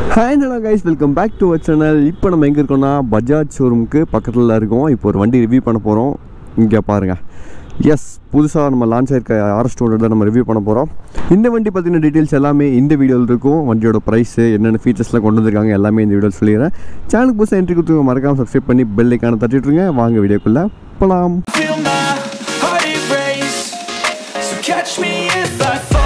Hi hello guys welcome back to our channel இப்போ நம்ம எங்கே இருக்கோம்னா பஜாஜ் ஷோரூமுக்கு பக்கத்தில் இருக்கோம் இப்போ ஒரு வண்டி ரிவ்யூ பண்ண போகிறோம் இங்கே பாருங்கள் எஸ் புதுசாக நம்ம லான்ச் ஆயிருக்க ஆர்எஸ் டூ தான் நம்ம ரிவ்யூ பண்ண போகிறோம் இந்த வண்டி பற்றின டீட்டெயில்ஸ் எல்லாமே இந்த வீடியோவில் இருக்கும் வண்டியோட ப்ரைஸு என்னென்ன ஃபீச்சர்ஸ்லாம் கொண்டு வந்திருக்காங்க எல்லாமே இந்த வீடியோவில் சொல்லிடுறேன் சேனலுக்கு புதுசாக என்ட்ரி கொடுத்து மறக்காமல் சப்ஸ்கிரைப் பண்ணி பெல் ஐக்கான தட்டிட்டுருங்க வாங்க வீடியோக்குள்ளே போகலாம் Feel my heart erase. So catch me if I fall.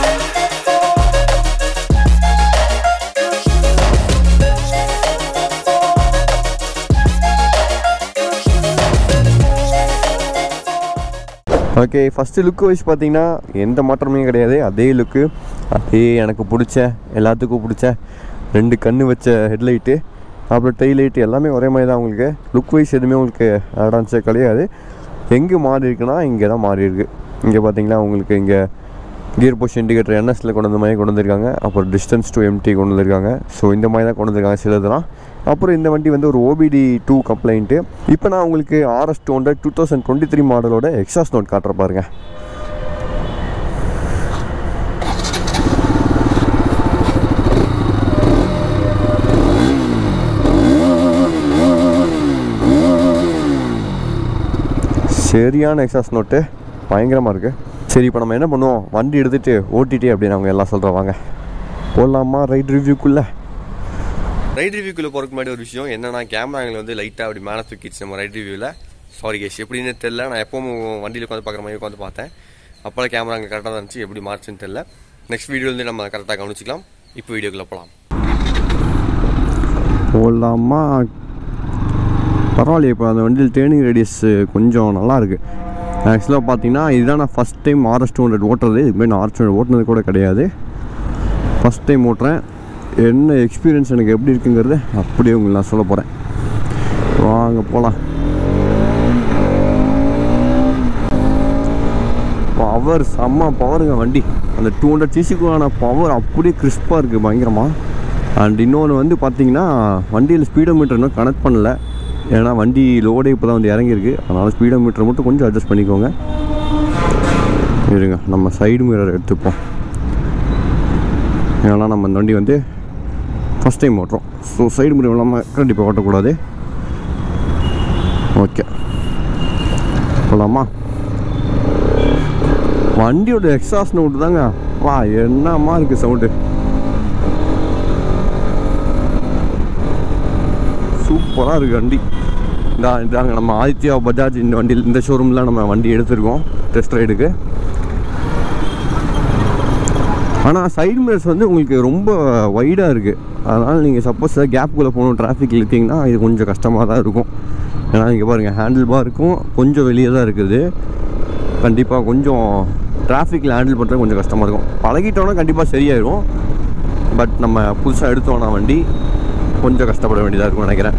Okay first look wise பார்த்தீங்கன்னா எந்த மாற்றமே கிடையாது அதே லுக்கு அதே எனக்கு பிடிச்ச எல்லாத்துக்கும் பிடிச்ச ரெண்டு கண்ணு வச்ச ஹெட்லைட்டு அப்புறம் டெய்ல் லைட்டு எல்லாமே ஒரே மாதிரி தான் உங்களுக்கு லுக் வைஸ் எதுவுமே உங்களுக்கு அடான்ஸே கிடையாது எங்கே மாறி இருக்குன்னா இங்கே தான் மாறி இருக்கு இங்கே பார்த்தீங்களா உங்களுக்கு இங்கே கியர் போஷன் இண்டிகேட்டர் என்எஸ்ல கொண்டு வந்த மாதிரி கொண்டு வந்திருக்காங்க அப்புறம் டிஸ்டன்ஸ் டு எம்டி கொண்டு வந்திருக்காங்க ஸோ இந்த மாதிரி தான் கொண்டு வந்திருக்காங்க சிலதெல்லாம் அப்புறம் இந்த வண்டி வந்து ஒரு ஓபிடி டூ கம்ப்ளைண்ட்டு இப்போ நான் உங்களுக்கு RS two hundred two thousand twenty three மாடலோட எக்ஸாஸ் நோட் காட்டுற பாருங்க சரியான எக்ஸாஸ் நோட்டு பயங்கரமாக இருக்குது சரி இப்போ நம்ம என்ன பண்ணுவோம் வண்டி எடுத்துகிட்டு ஓட்டிட்டு அப்படின்னு அவங்க எல்லாம் சொல்கிறவாங்க போடலாமா ரைட் ரிவ்யூக்குள்ளே ரைட் ரிவ்யூக்குள்ளே போகிறதுக்கு முன்னாடி ஒரு விஷயம் என்னன்னா கேமரா எங்களை வந்து லைட்டாக அப்படி மேலே தூக்கிடுச்சு நம்ம ரைட் ரிவ்யூவில் சாரி கேஷ் எப்படின்னு தெரில நான் எப்பவும் வண்டியில் உட்காந்து பார்க்குற மாதிரி உட்காந்து பார்த்தேன் அப்போல்லாம் கேமரா அங்கே கரெக்டாக தான் இருந்துச்சு எப்படி மாறுச்சுன்னு தெரில நெக்ஸ்ட் வீடியோலேருந்து நம்ம கரெக்டாக கவனிச்சிக்கலாம் இப்போ வீடியோக்குள்ளே போகலாம் போடலாமா பரவாயில்லையே இப்போ அந்த வண்டியில் டேர்னிங் ரேடியஸ் கொஞ்சம் நல்லா இருக்குது ஆக்சுவலாக பார்த்தீங்கன்னா இதுதான் நான் first time RS two hundred ஓட்டுறது இதுமாதிரி நான் ஆர்எஸ் டூ ஓட்டுனது கூட கிடையாது ஃபஸ்ட் டைம் ஓட்டுறேன் என்ன எக்ஸ்பீரியன்ஸ் எனக்கு எப்படி இருக்குங்கிறது அப்படியே உங்களுக்கு நான் சொல்ல போகிறேன் வாங்க போகலாம் பவர் செம்ம பவருங்க வண்டி அந்த டூ ஹண்ட்ரட் சிசிக்குள்ளான பவர் அப்படியே கிறிஸ்பாக இருக்குது பயங்கரமாக அண்ட் இன்னொன்று வந்து பார்த்தீங்கன்னா வண்டியில் ஸ்பீடோ மீட்டர் இன்னும் கனெக்ட் பண்ணல ஏன்னா வண்டி லோடே இப்போ தான் வந்து இறங்கியிருக்கு அதனால் ஸ்பீடோ மீட்டர் மட்டும் கொஞ்சம் அட்ஜஸ்ட் பண்ணிக்கோங்க இருங்க நம்ம சைடு மிரர் எடுத்துப்போம் ஏன்னா நம்ம இந்த வண்டி வந்து ஃபஸ்ட் டைம் ஓட்டுறோம் ஸோ சைடு மிரர் இல்லாமல் கண்டிப்பாக ஓட்டக்கூடாது ஓகே போகலாமா வண்டியோட எக்ஸாஸ்ட் நோட்டு தாங்க வா என்னமா இருக்குது சவுண்டு சூப்பராக இருக்குது வண்டி இந்த இதாங்க நம்ம ஆதித்யா பஜாஜ் இந்த வண்டியில் இந்த ஷோரூமில் நம்ம வண்டி எடுத்திருக்கோம் டெஸ்ட் ரைடுக்கு ஆனால் சைடு மிரர்ஸ் வந்து உங்களுக்கு ரொம்ப வைடாக இருக்குது அதனால் நீங்கள் சப்போஸ் கேப்புக்குள்ளே போகணும் டிராஃபிக்கில் இருக்கீங்கன்னா இது கொஞ்சம் கஷ்டமாக தான் இருக்கும் ஏன்னா இங்கே பாருங்கள் ஹேண்டில் பார் இருக்கும் கொஞ்சம் வெளியே தான் இருக்குது கண்டிப்பாக கொஞ்சம் டிராஃபிக்கில் ஹேண்டில் பண்ணுறது கொஞ்சம் கஷ்டமாக இருக்கும் பழகிட்டோன்னா கண்டிப்பாக சரியாயிடும் பட் நம்ம புதுசாக எடுத்தோன்னா வண்டி கொஞ்சம் கஷ்டப்பட வேண்டியதாக இருக்கும்னு நினைக்கிறேன்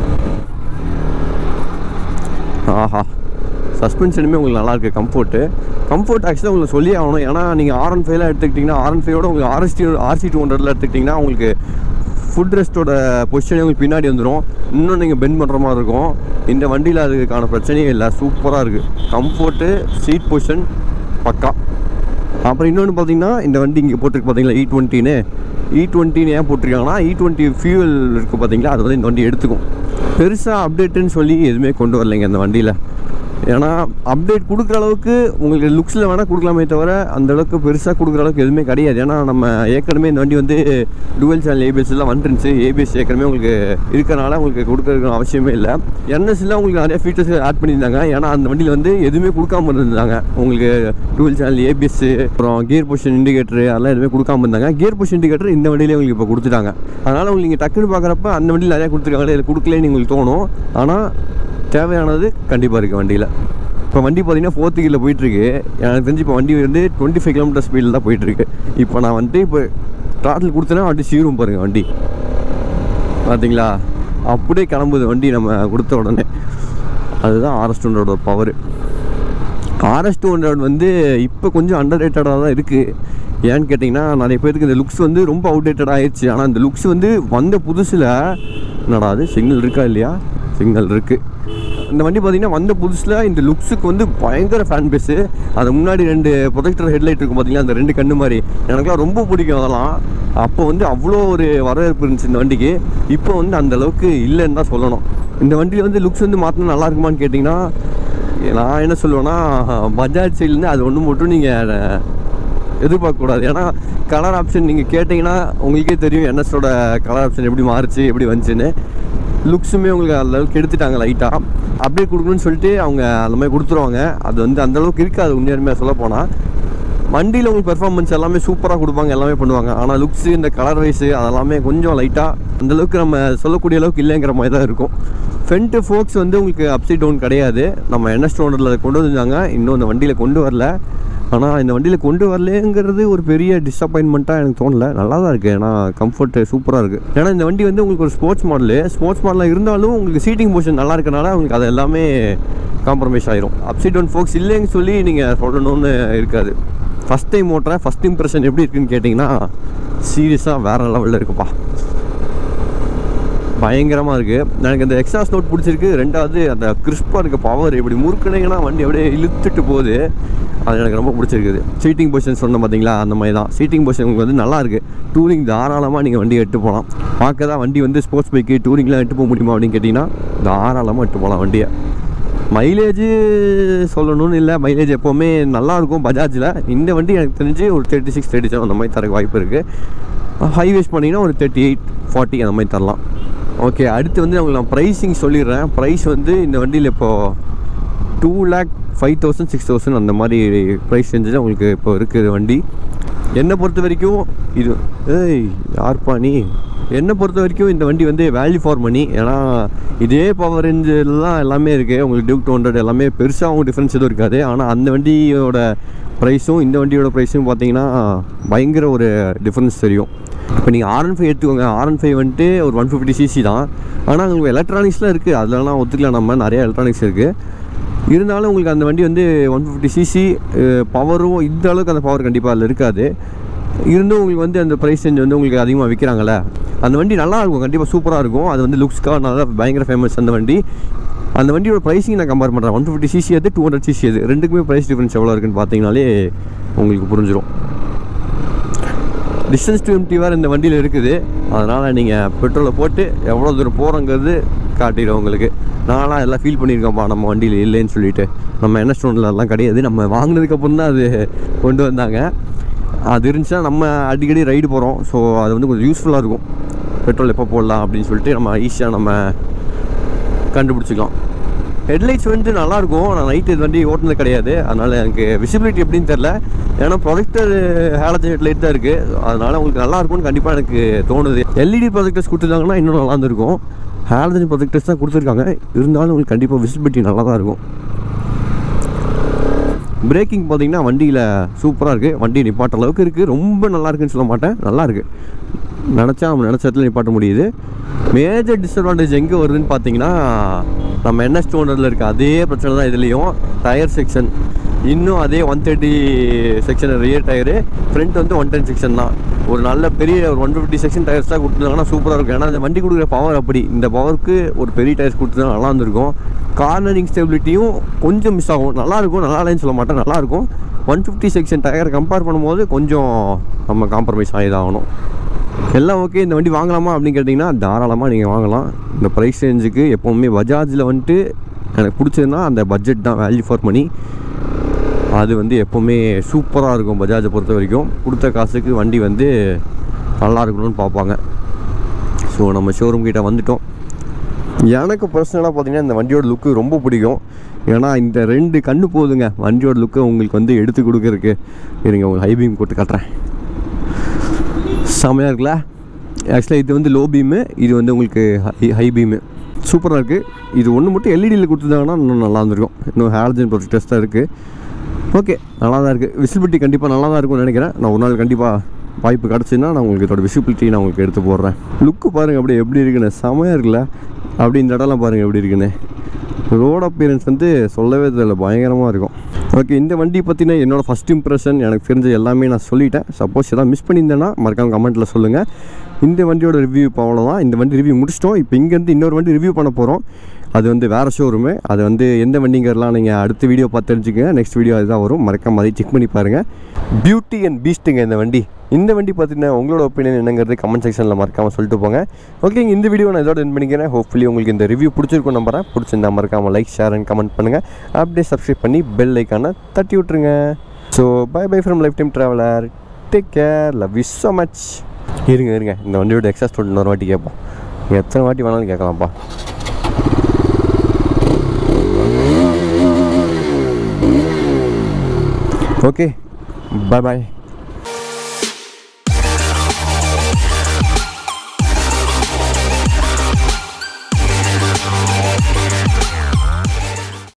ஆஹா சஸ்பென்ஷனுமே உங்களுக்கு நல்லா இருக்குது கம்ஃபர்ட்டு கம்ஃபர்ட் ஆக்சுவலாக உங்களுக்கு சொல்லி ஆகணும் ஏன்னா நீங்கள் ஆர் ஒன் ஃபைவ்ல எடுத்துக்கிட்டிங்கன்னா ஆர் ஒன் ஃபைவோட உங்களுக்கு ஆர்எஸ்டி ஆர்சி டூ ஹண்ட்ரட்ல எடுத்துக்கிட்டிங்கன்னா உங்களுக்கு ஃபுட் ரெஸ்ட்டோட பொசிஷனே உங்களுக்கு பின்னாடி வந்துடும் இன்னும் நீங்கள் பெண்ட் பண்ணுற மாதிரி இருக்கும் இந்த வண்டியில் அதுக்கான பிரச்சனையே இல்லை சூப்பராக இருக்குது கம்ஃபர்ட்டு சீட் பொசிஷன் பக்கா அப்புறம் இன்னொன்று பார்த்தீங்கன்னா இந்த வண்டி இங்கே போட்டிருக்கு பார்த்தீங்களா இ டுவெண்ட்டின்னு இ டுவெண்ட்டின்னு ஏன் போட்டிருக்காங்கன்னா இ டுவெண்ட்டி ஃபியூவல் இருக்குது பார்த்தீங்களா அது வந்து இந்த வண்டி எடுத்துக்கும் பெருசாக அப்டேட்டுன்னு சொல்லி எதுவுமே கொண்டு வரலைங்க இந்த வண்டியில் ஏன்னா அப்டேட் கொடுக்குற அளவுக்கு உங்களுக்கு லுக்ஸில் வேணால் கொடுக்கலாமே தவிர அந்த அளவுக்கு பெருசாக கொடுக்குற அளவுக்கு எதுவுமே கிடையாது ஏன்னா நம்ம ஏற்கனவே இந்த வண்டி வந்து டுவெல் சேனல் ஏபிஎஸ் எல்லாம் வந்துருந்துச்சு ஏபிஎஸ் ஏற்கனவே உங்களுக்கு இருக்கிறனால உங்களுக்கு கொடுக்கறதுக்கு அவசியமே இல்லை என்எஸ்ல உங்களுக்கு நிறைய ஃபீச்சர்ஸ் ஆட் பண்ணியிருந்தாங்க ஏன்னா அந்த வண்டியில் வந்து எதுவுமே கொடுக்காம இருந்தாங்க உங்களுக்கு டுவெல் சேனல் ஏபிஎஸ் அப்புறம் கியர் பொசிஷன் இண்டிகேட்டர் அதெல்லாம் எதுவுமே கொடுக்காம இருந்தாங்க கியர் பொசிஷன் இண்டிகேட்டர் இந்த வண்டியிலே உங்களுக்கு இப்போ கொடுத்துட்டாங்க அதனால் உங்களுக்கு நீங்கள் டக்குன்னு பார்க்குறப்ப அந்த வண்டியில் நிறையா கொடுத்துருக்காங்களே இது கொடுக்கலன்னு உங்களுக்கு தோணும் ஆனால் தேவையானது கண்டிப்பாக இருக்குது வண்டியில் இப்போ வண்டி பார்த்தீங்கன்னா ஃபோர்த்து கீழே போயிட்டுருக்கு எனக்கு தெரிஞ்சு இப்போ வண்டி வந்து டுவெண்ட்டி ஃபைவ் கிலோமீட்டர் ஸ்பீடில் தான் போயிட்டுருக்கு இப்போ நான் வந்துட்டு இப்போ ட்ராட்டில் கொடுத்தேன்னா வண்டி சீரும் பாருங்கள் வண்டி பார்த்தீங்களா அப்படியே கிளம்புது வண்டி நம்ம கொடுத்த உடனே அதுதான் ஆர்எஸ் டூ ஹண்ட்ரடோட பவர் ஆர்எஸ் டூ ஹண்ட்ரட் வந்து இப்போ கொஞ்சம் அண்டர் ரேட்டடாக தான் இருக்குது ஏன்னு கேட்டிங்கன்னா நிறைய பேருக்கு இந்த லுக்ஸ் வந்து ரொம்ப அவுடேட்டட் ஆயிடுச்சு ஆனால் இந்த லுக்ஸ் வந்து வந்த புதுசில் என்னடா அது சிக்னல் இருக்கா இல்லையா சிக்னல் இருக்குது இந்த வண்டி பார்த்தீங்கன்னா வந்த புதுசில் இந்த லுக்ஸுக்கு வந்து பயங்கர ஃபேன் பேஸு அது முன்னாடி ரெண்டு ப்ரொஜெக்டர் ஹெட்லைட் இருக்கும் பார்த்தீங்களா அந்த ரெண்டு கண்ணு மாதிரி எனக்குலாம் ரொம்ப பிடிக்கும் அதெல்லாம் அப்போ வந்து அவ்வளோ ஒரு வரவேற்பு இருந்துச்சு இந்த வண்டிக்கு இப்போ வந்து அந்த அளவுக்கு இல்லைன்னு தான் சொல்லணும் இந்த வண்டியில் வந்து லுக்ஸ் வந்து மாற்றினா நல்லா இருக்குமான்னு கேட்டிங்கன்னா நான் என்ன சொல்லுவேன்னா பஜாஜ் சைட்லேருந்து அது ஒன்று மட்டும் நீங்கள் எதிர்பார்க்கக்கூடாது ஏன்னா கலர் ஆப்ஷன் நீங்கள் கேட்டிங்கன்னா உங்களுக்கே தெரியும் என்எஸோட கலர் ஆப்ஷன் எப்படி மாறுச்சு எப்படி வந்துச்சுன்னு லுக்ஸுமே உங்களுக்கு அந்த அளவுக்கு எடுத்துட்டாங்க லைட்டாக அப்படியே கொடுக்கணும்னு சொல்லிட்டு அவங்க அந்த மாதிரி கொடுத்துருவாங்க அது வந்து அந்த அளவுக்கு இருக்காது உண்மையுமே சொல்ல போனால் வண்டியில் உங்களுக்கு பெர்ஃபார்மன்ஸ் எல்லாமே சூப்பராக கொடுப்பாங்க எல்லாமே பண்ணுவாங்க ஆனால் லுக்ஸு இந்த கலர் வைஸு அதெல்லாமே கொஞ்சம் லைட்டாக அந்தளவுக்கு நம்ம சொல்லக்கூடிய அளவுக்கு இல்லைங்கிற மாதிரி தான் இருக்கும் ஃப்ரண்ட்டு ஃபோக்ஸ் வந்து உங்களுக்கு அப்சைட் டவுன் கிடையாது நம்ம என்எஸ் ஸ்டோனரில் அதை கொண்டு வந்தாங்க இன்னும் இந்த வண்டியில் கொண்டு வரல ஆனால் இந்த வண்டியில் கொண்டு வரலங்கிறது ஒரு பெரிய டிசப்பாயின்மெண்ட்டாக எனக்கு தோணல நல்லா தான் இருக்குது ஏன்னா கம்ஃபர்ட் சூப்பராக இருக்குது ஏன்னா இந்த வண்டி வந்து உங்களுக்கு ஒரு ஸ்போர்ட்ஸ் மாடலு ஸ்போர்ட்ஸ் மாடலாக இருந்தாலும் உங்களுக்கு சீட்டிங் பொசிஷன் நல்லா இருக்கனால உங்களுக்கு அது எல்லாமே காம்ப்ரமைஸ் ஆயிரும் அப்சைட் டவுன் ஃபோக்ஸ் இல்லைன்னு சொல்லி நீங்கள் சொல்லணும்னு இருக்காது ஃபஸ்ட் டைம் ஓட்டுறேன் ஃபஸ்ட் இம்ப்ரெஷன் எப்படி இருக்குன்னு கேட்டிங்கன்னா சீரியஸாக வேறு லெவலில் இருக்குப்பா பயங்கரமாக இருக்குது எனக்கு இந்த எக்ஸாஸ் நோட் பிடிச்சிருக்கு ரெண்டாவது அந்த கிறிஸ்பாக இருக்க பவர் இப்படி முறுக்குனீங்கன்னா வண்டி அப்படியே இழுத்துட்டு போகுது அது எனக்கு ரொம்ப பிடிச்சிருக்குது சீட்டிங் பொசிஷன் சொன்ன பார்த்தீங்களா அந்த மாதிரி தான் சீட்டிங் பொசிஷன் உங்களுக்கு வந்து நல்லா இருக்குது டூரிங் தாராளமாக நீங்கள் வண்டியை எட்டு போகலாம் பார்க்க தான் வண்டி வந்து ஸ்போர்ட்ஸ் பைக்கு டூரிங்லாம் எட்டு போக முடியுமா அப்படின்னு கேட்டிங்கன்னா தாராளமாக எட்டு போகலாம் வண்டியை மைலேஜ் சொல்லணும்னு இல்லை மைலேஜ் எப்போவுமே நல்லாயிருக்கும் பஜாஜில் இந்த வண்டி எனக்கு தெரிஞ்சு ஒரு தேர்ட்டி சிக்ஸ் தேர்ட்டி செவன் அந்த மாதிரி தரக்கு வாய்ப்பு இருக்குது ஹைவேஸ் பண்ணிங்கன்னா ஒரு தேர்ட்டி எயிட் ஃபார்ட்டி அந்த மாதிரி தரலாம் ஓகே அடுத்து வந்து உங்களுக்கு நான் ப்ரைஸிங் சொல்லிடுறேன் ப்ரைஸ் வந்து இந்த வண்டியில் இப்போது two lakh five thousand six thousand அந்த மாதிரி ப்ரைஸ் ரேஞ்சில் உங்களுக்கு இப்போ இருக்குது வண்டி என்னை பொறுத்த வரைக்கும் இது ஏய் யார்ப்பா நீ என்னை பொறுத்த வரைக்கும் இந்த வண்டி வந்து வேல்யூ ஃபார் மணி ஏன்னா இதே பவர் ரேஞ்சில் தான் எல்லாமே இருக்குது உங்களுக்கு டியூக் டூ ஹண்ட்ரட் எல்லாமே பெருசாகவும் டிஃப்ரென்ஸ் எதுவும் இருக்காது ஆனால் அந்த வண்டியோட ப்ரைஸும் இந்த வண்டியோட ப்ரைஸும் பார்த்தீங்கன்னா பயங்கர ஒரு டிஃப்ரென்ஸ் தெரியும் இப்போ நீங்கள் ஆர் ஃபைவ் எடுத்துக்கோங்க ஆர் ஃபைவ் வந்துட்டு ஒரு ஒன் ஃபிஃப்டி சிசி தான் ஆனால் உங்களுக்கு எலக்ட்ரானிக்ஸ்லாம் இருக்குது அதெல்லாம் ஒத்துக்கலாம் நம்ம நிறைய எலக்ட்ரானிக்ஸ் இருக்குது இருந்தாலும் உங்களுக்கு அந்த வண்டி வந்து ஒன் ஃபிஃப்டி சிசி பவரும் இந்த அளவுக்கு அந்த பவர் கண்டிப்பாக அதில் இருக்காது இருந்தும் உங்களுக்கு வந்து அந்த ப்ரைஸ் ரேஞ்ச் வந்து உங்களுக்கு அதிகமாக விற்கிறாங்கல்ல அந்த வண்டி நல்லா இருக்கும் கண்டிப்பாக சூப்பராக இருக்கும் அது வந்து லுக்ஸ்க்காக நல்லா பயங்கர ஃபேமஸ் அந்த வண்டி அந்த வண்டியோட ப்ரைஸிங் நான் கம்பேர் பண்ணுறேன் ஒன் ஃபிஃப்டி சிசி அது டூ ஹண்ட்ரட் சிசி அது ரெண்டுக்குமே ப்ரைஸ் டிஃப்ரென்ஸ் எவ்வளோ இருக்குன்னு பார்த்தீங்கனாலே உங்களுக்கு புரிஞ்சிடும் டிஸ்டன்ஸ் டு எம்டி வேறு இந்த வண்டியில் இருக்குது அதனால் நீங்கள் பெட்ரோலை போட்டு எவ்வளோ தூரம் போகிறோங்கிறது காட்டிடும் உங்களுக்கு நான்லாம் எல்லாம் ஃபீல் பண்ணியிருக்கேன்ப்பா நம்ம வண்டியில் இல்லைன்னு சொல்லிட்டு நம்ம என்ன ஸ்டோன்லலாம் கிடையாது நம்ம வாங்கினதுக்கப்புறம் தான் அது கொண்டு வந்தாங்க அது இருந்துச்சுன்னா நம்ம அடிக்கடி ரைடு போகிறோம் ஸோ அது வந்து கொஞ்சம் யூஸ்ஃபுல்லாக இருக்கும் பெட்ரோல் எப்போ போடலாம் அப்படின்னு சொல்லிட்டு நம்ம ஈஸியாக நம்ம கண்டுபிடிச்சிக்கலாம் ஹெட்லைட்ஸ் வந்து நல்லாயிருக்கும் நான் நைட்டு இது வண்டி ஓட்டுனது கிடையாது அதனால் எனக்கு விசிபிலிட்டி எப்படின்னு தெரில ஏன்னா ப்ரொஜெக்டர் ஹேலஜன் ஹெட்லைட் தான் இருக்குது அதனால் உங்களுக்கு நல்லா இருக்கும்னு கண்டிப்பாக எனக்கு தோணுது எல்இடி ப்ரொஜெக்டர்ஸ் கொடுத்துருந்தாங்கன்னா இன்னும் நல்லா இருந்திருக்கும் ஹேலஜன் ப்ரொஜெக்டர்ஸ் தான் கொடுத்துருக்காங்க இருந்தாலும் உங்களுக்கு கண்டிப்பாக விசிபிலிட்டி நல்லா தான் இருக்கும் பிரேக்கிங் பார்த்தீங்கன்னா வண்டியில் சூப்பராக இருக்குது வண்டி நிப்பாட்ட அளவுக்கு இருக்குது ரொம்ப நல்லா இருக்குன்னு சொல்ல மாட்டேன் நல்லா இருக்குது நினச்சா நம்ம நினச்ச இடத்துல நிப்பாட்ட முடியுது மேஜர் டிஸ்அட்வான்டேஜ் எங்கே வருதுன்னு பார்த்தீங்கன்னா நம்ம என்எஸ் டூ ஹண்ட்ரடில் இருக்க அதே பிரச்சனை தான் இதுலேயும் டயர் செக்ஷன் இன்னும் அதே one thirty section rear tyre front வந்து ஒன் டென் செக்ஷன் தான் ஒரு நல்ல பெரிய ஒரு ஒன் ஃபிஃப்டி செக்ஷன் டயர்ஸ் தான் கொடுத்துருந்தாங்கன்னா சூப்பராக இருக்கும் ஏன்னா அந்த வண்டி கொடுக்குற பவர் அப்படி இந்த பவருக்கு ஒரு பெரிய டயர்ஸ் கொடுத்துருந்தா நல்லா இருந்திருக்கும் கார்னரிங் ஸ்டெபிலிட்டியும் கொஞ்சம் மிஸ் ஆகும் நல்லாயிருக்கும் நல்லா இல்லைன்னு சொல்ல மாட்டேன் நல்லாயிருக்கும் one fifty section tyre compare பண்ணும்போது கொஞ்சம் நம்ம காம்ப்ரமைஸ் ஆகி தான் ஆகணும் எல்லாம் ஓகே இந்த வண்டி வாங்கலாமா அப்படின்னு கேட்டிங்கன்னா தாராளமாக நீங்கள் வாங்கலாம் இந்த ப்ரைஸ் ரேஞ்சுக்கு எப்போவுமே பஜாஜில் வந்துட்டு எனக்கு பிடிச்சதுன்னா அந்த பட்ஜெட் தான் வேல்யூ ஃபார் மணி அது வந்து எப்போவுமே சூப்பராக இருக்கும் பஜாஜை பொறுத்த வரைக்கும் கொடுத்த காசுக்கு வண்டி வந்து நல்லா இருக்கணும்னு பார்ப்பாங்க ஸோ நம்ம ஷோரூம் கிட்ட வந்துட்டோம் எனக்கு பர்சனலாக பார்த்தீங்கன்னா இந்த வண்டியோட லுக்கு ரொம்ப பிடிக்கும் ஏன்னா இந்த ரெண்டு கண்ணு போதுங்க வண்டியோட லுக்கை உங்களுக்கு வந்து எடுத்து கொடுக்கறதுக்கு இருங்க உங்களுக்கு ஹை பீம் போட்டு காட்டுறேன் செமையாக இருக்குல்ல ஆக்சுவலாக இது வந்து லோ பீமு இது வந்து உங்களுக்கு ஹை ஹை பீமு சூப்பராக இருக்குது இது ஒன்று மட்டும் எல்இடியில் கொடுத்துருந்தாங்கன்னா இன்னும் நல்லா இருந்திருக்கும் இன்னும் ஹேலஜன் ப்ரொஜெக்டர்ஸ் தான் இருக்குது ஓகே நல்லா தான் இருக்குது விசிபிலிட்டி கண்டிப்பாக நல்லா தான் இருக்கும்னு நினைக்கிறேன் நான் ஒரு நாள் கண்டிப்பாக வாய்ப்பு கிடச்சுன்னா நான் உங்களுக்கு இதோட விசிபிலிட்டி நான் உங்களுக்கு எடுத்து போடுறேன் லுக்கு பாருங்கள் அப்படியே எப்படி இருக்குன்னு செமையாக இருக்குல்ல அப்படி இந்த இடம்லாம் பாருங்கள் எப்படி இருக்குன்னு ரோட் அப்பியரன்ஸ் வந்து சொல்லவே தெரியல பயங்கரமாக இருக்கும் ஓகே இந்த வண்டி பற்றின என்னோட ஃபஸ்ட் இம்ப்ரெஷன் எனக்கு தெரிஞ்ச எல்லாமே நான் சொல்லிட்டேன் சப்போஸ் எதாவது மிஸ் பண்ணியிருந்தேன்னா மறக்காம கமெண்ட்டில் சொல்லுங்கள் இந்த வண்டியோட ரிவ்யூ இப்போ அவ்வளோதான் இந்த வண்டி ரிவ்யூ முடிச்சிட்டோம் இப்போ இங்கேருந்து இன்னொரு வண்டி ரிவ்யூ பண்ண போகிறோம் அது வந்து வேறு ஷோரூமு அது வந்து எந்த வண்டிங்கிறலாம் நீங்கள் அடுத்த வீடியோ பார்த்து தெரிஞ்சுக்கங்க நெக்ஸ்ட் வீடியோ அதுதான் வரும் மறக்காம அதை செக் பண்ணி பாருங்கள் பியூட்டி அண்ட் பீஸ்ட்டுங்க இந்த வண்டி இந்த வண்டி பார்த்தீங்கன்னா உங்களோட ஒப்பீனியன் என்னங்கிறது கமெண்ட் செக்ஷனில் மறக்காமல் சொல்லிட்டு போங்க ஓகேங்க இந்த வீடியோ நான் இதோட என் பண்ணிக்கிறேன் ஹோப்ஃபுல்லி உங்களுக்கு இந்த ரிவ்யூ பிடிச்சிருக்கும் நம்புறேன் பிடிச்சிருந்தா மறக்காமல் லைக் ஷேர் அண்ட் கமெண்ட் பண்ணுங்கள் அப்படியே சப்ஸ்கிரைப் பண்ணி பெல் ஐக்கான தட்டி விட்ருங்க so bye bye from life time traveller take care love you so much இருங்க இருங்க இந்த வண்டியோட எக்ஸாஸ்ட் இன்னொரு வாட்டி கேட்போம் நீங்கள் எத்தனை வாட்டி வேணாலும் கேட்கலாம்ப்பா ஓகே பாய் பாய்